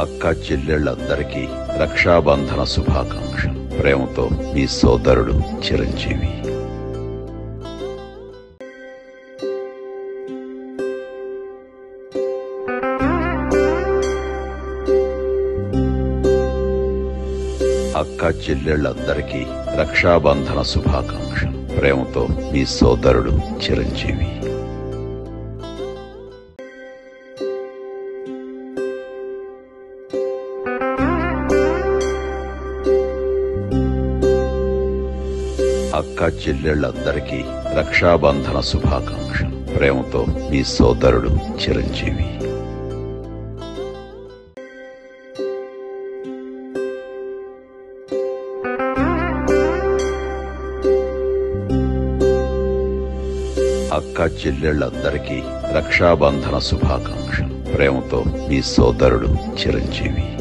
అక్క చెల్లెళ్ళందరికీ రక్షాబంధన శుభాకాంక్షలు ప్రేమతో మీ సోదరుడు చిరంజీవి అక్క చెల్లెళ్ళందరికీ రక్షాబంధన శుభాకాంక్షలు ప్రేమతో మీ సోదరుడు చిరంజీవి అక్క చెల్లెళ్ళందరికీ రక్షాబంధన శుభాకాంక్షలు ప్రేమతో మీ సోదరుడు చిరంజీవి అక్క చెల్లెళ్ళందరికీ రక్షాబంధన శుభాకాంక్షలు ప్రేమతో మీ సోదరుడు చిరంజీవి